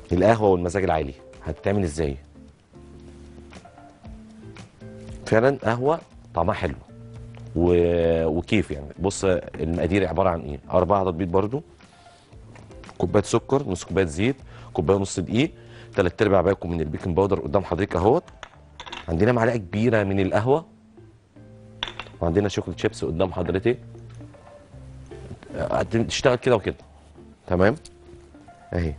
القهوه والمزاج العالي هتتعمل ازاي فعلا قهوه طعمها حلو و... وكيف يعني بص المقادير عباره عن ايه اربع عدد بيض برضو كوبايه سكر نص كوبايه زيت كوبايه ونص دقيق تلات ارباع باكو من البيكنج باودر قدام حضرتك اهوت عندنا معلقه كبيره من القهوه وعندنا شوكولاته شيبس قدام حضرتك تشتغل كده وكده تمام اهي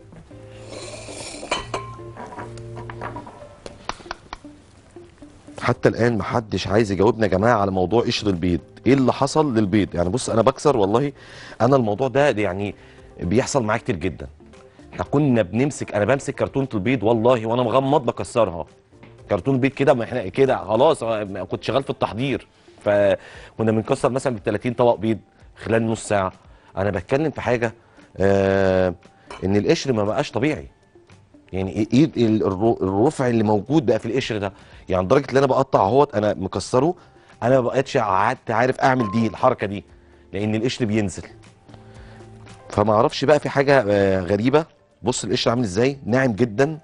حتى الان محدش عايز يجاوبنا يا جماعه على موضوع قشر البيض ايه اللي حصل للبيض يعني بص انا بكسر والله انا الموضوع ده يعني بيحصل معايا كتير جدا احنا كنا بنمسك انا بمسك كرتونه البيض والله وانا مغمض بكسرها كرتون بيض كده ما احنا كده خلاص أنا كنت شغال في التحضير فكنا بنكسر مثلا ب 30 طبق بيض خلال نص ساعه انا بتكلم في حاجه آه ان القشر ما بقاش طبيعي يعني ايه إيه ال- الر- الرفع اللي موجود بقى في القشر ده يعني لدرجه ان انا بقطع اهوت انا مكسره انا ما بقتش قعدت عارف اعمل دي الحركه دي لان القشر بينزل فما اعرفش بقى في حاجه آه، غريبه بص القشر عامل ازاي ناعم جدا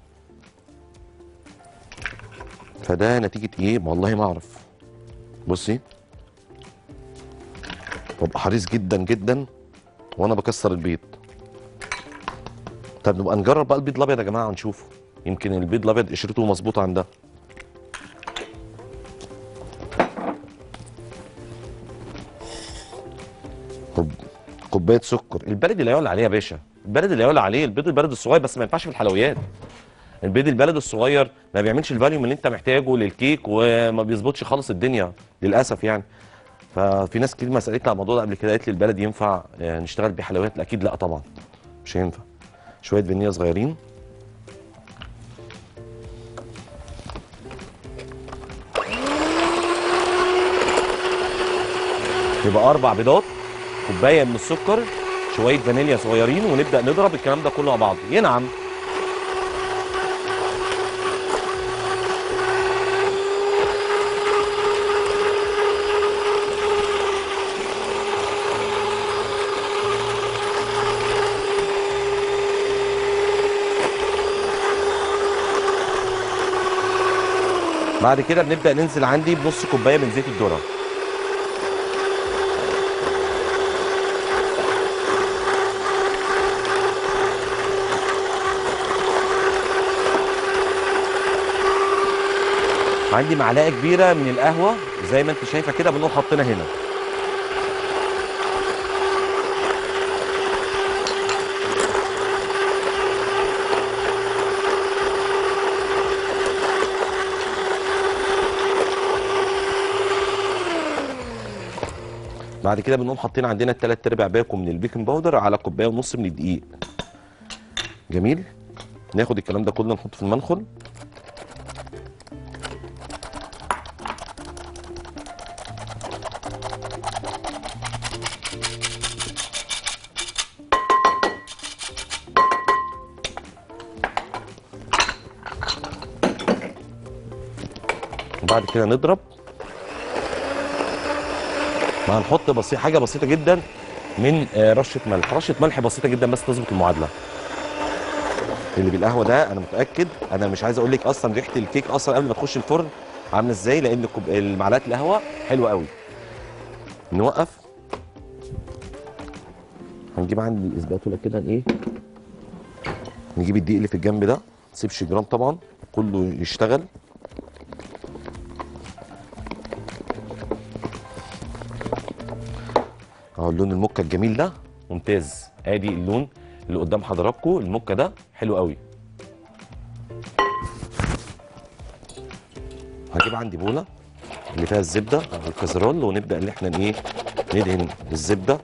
فده نتيجه ايه والله ما اعرف بصي ببقى حريص جدا جدا وانا بكسر البيض طب نبقى نجرب بقى البيض الابيض يا جماعه ونشوفه يمكن البيض الابيض قشرته مظبوطه عن ده كوب- كوبايه سكر البلد اللي يعلى عليه يا باشا البلد اللي يعلى عليه البيض البلد الصغير بس ما ينفعش في الحلويات البيض البلد الصغير ما بيعملش الفاليوم اللي انت محتاجه للكيك وما بيظبطش خالص الدنيا للاسف يعني ففي ناس كتير ما سالتني على الموضوع ده قبل كده قالت لي البلد ينفع آه، نشتغل بيه حلويات اكيد لا طبعا مش هينفع شويه فانيليا صغيرين يبقى اربع بيضات كوبايه من السكر شويه فانيليا صغيرين ونبدا نضرب الكلام ده كله مع بعض ينعم بعد كده بنبدا ننزل عندي بنص كوبايه من زيت الذره عندي معلقه كبيره من القهوه زي ما انت شايفه كده بنقوم حاطينها هنا بعد كده بنقوم حاطين عندنا التلات ارباع باكو من البيكنج باودر على كوبايه ونص من الدقيق جميل ناخد الكلام ده كله نحطه في المنخل وبعد كده نضرب ما هنحط بسيط حاجه بسيطه جدا من آه، رشه ملح رشه ملح بسيطه جدا بس تظبط المعادله اللي بالقهوه ده انا متاكد انا مش عايز اقول لك اصلا ريحه الكيك اصلا قبل ما تخش الفرن عامله ازاي لان الكوب- المعلقه القهوه حلوه قوي نوقف هنجيب عندي الاسباتولا كده ايه نجيب الدقيق اللي في الجنب ده نسيبش جرام طبعا كله يشتغل اهو اللون الموكا الجميل ده ممتاز ادي اللون اللي قدام حضراتكم الموكا ده حلو قوي هجيب عندي بوله اللي فيها الزبده او الكازرول ونبدا ان احنا ايه ندهن الزبده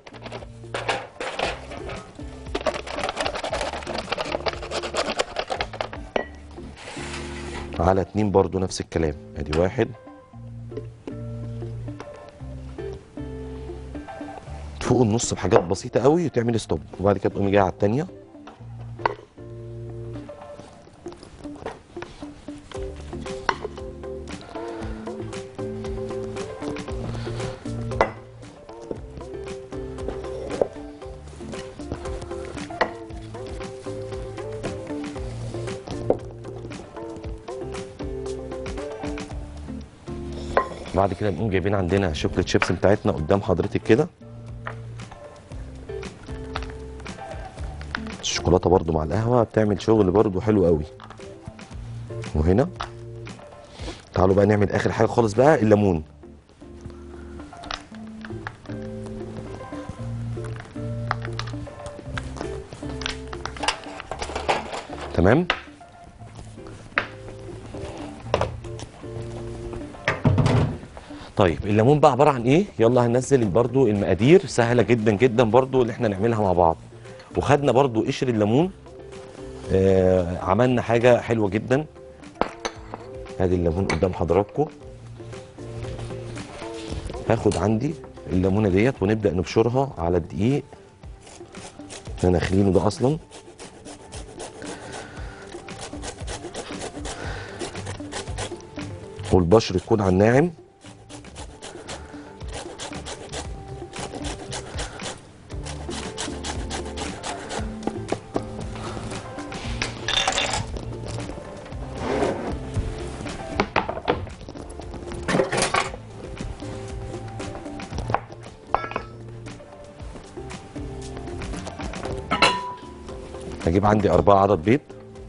على اتنين برضو نفس الكلام ادي واحد فوق النص بحاجات بسيطه قوي وتعمل ستوب وبعد كده تقومي جايه على التانيه بعد كده نقوم جايبين عندنا شوكليت شيبس بتاعتنا قدام حضرتك كده الشوكولاته برضو مع القهوه بتعمل شغل برضو حلو قوي وهنا تعالوا بقى نعمل اخر حاجه خالص بقى الليمون تمام طيب الليمون بقى عباره عن ايه يلا هننزل برضو المقادير سهله جدا جدا برضو اللي احنا نعملها مع بعض وخدنا برضو قشر الليمون آه عملنا حاجه حلوه جدا ادي الليمون قدام حضراتكم هاخد عندي الليمونه ديت ونبدا نبشرها على الدقيق احنا ناخلينه ده اصلا والبشر يكون على الناعم هجيب عندي أربعة عدد بيض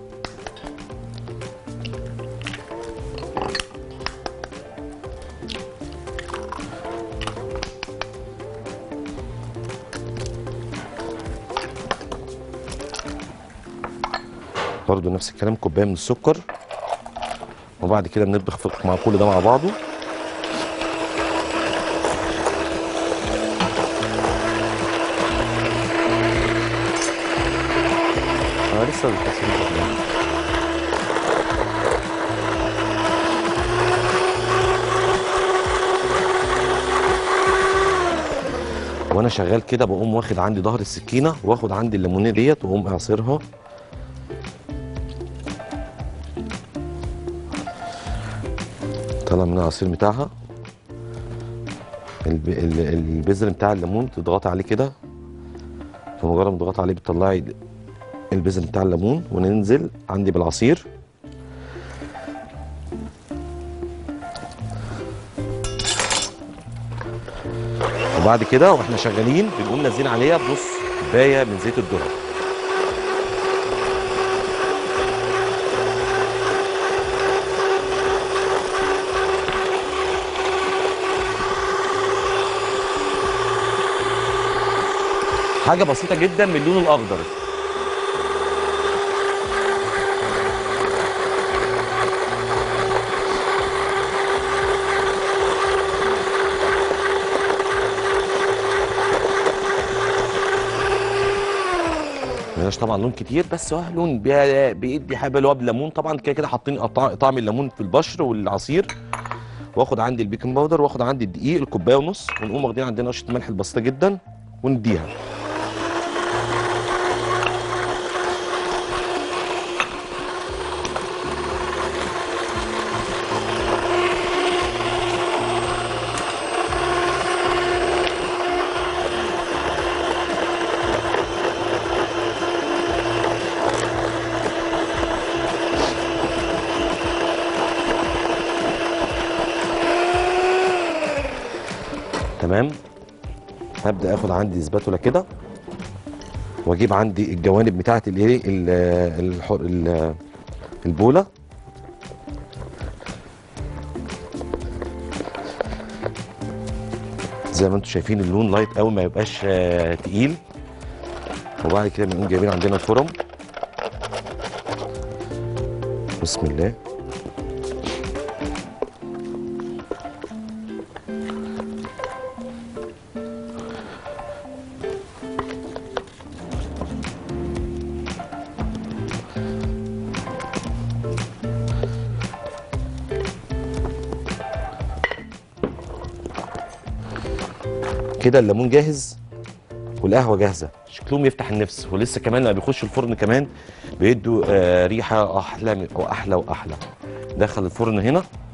برضو نفس الكلام كوباية من السكر وبعد كده بنطبخ في- مع كل ده مع بعضه اه لسه التصوير وانا شغال كده بقوم واخد عندي ظهر السكينه واخد عندي الليمونيه ديت واقوم اعصرها طلع من العصير بتاعها الب... ال- البذر بتاع الليمون تضغطي عليه كده فمجرد ما تضغطي عليه بتطلعي البذر بتاع الليمون وننزل عندي بالعصير وبعد كده واحنا شغالين بنقوم نازلين عليها بنص كوبايه من زيت الذره حاجه بسيطه جدا من اللون الاخضر ملهاش طبعا لون كتير بس هو لون بي- بيدي حاجه اللي هو بليمون طبعا كده كده حاطين قطع- طعم الليمون في البشر والعصير واخد عندي البيكنج باودر واخد عندي الدقيق الكوبايه ونص ونقوم واخدين عندنا قشره ملح البسيطه جدا ونديها تمام هبدا اخد عندي سباتولا كده واجيب عندي الجوانب بتاعه الايه ال- الح- ال- البوله زي ما انتم شايفين اللون لايت قوي ما يبقاش آه، تقيل وبعد كده بنقوم جايبين عندنا الفرم بسم الله كده الليمون جاهز والقهوه جاهزه شكلهم يفتح النفس ولسه كمان لما بيخشوا الفرن كمان بيدوا آه ريحه احلى من- واحلى واحلى دخل الفرن هنا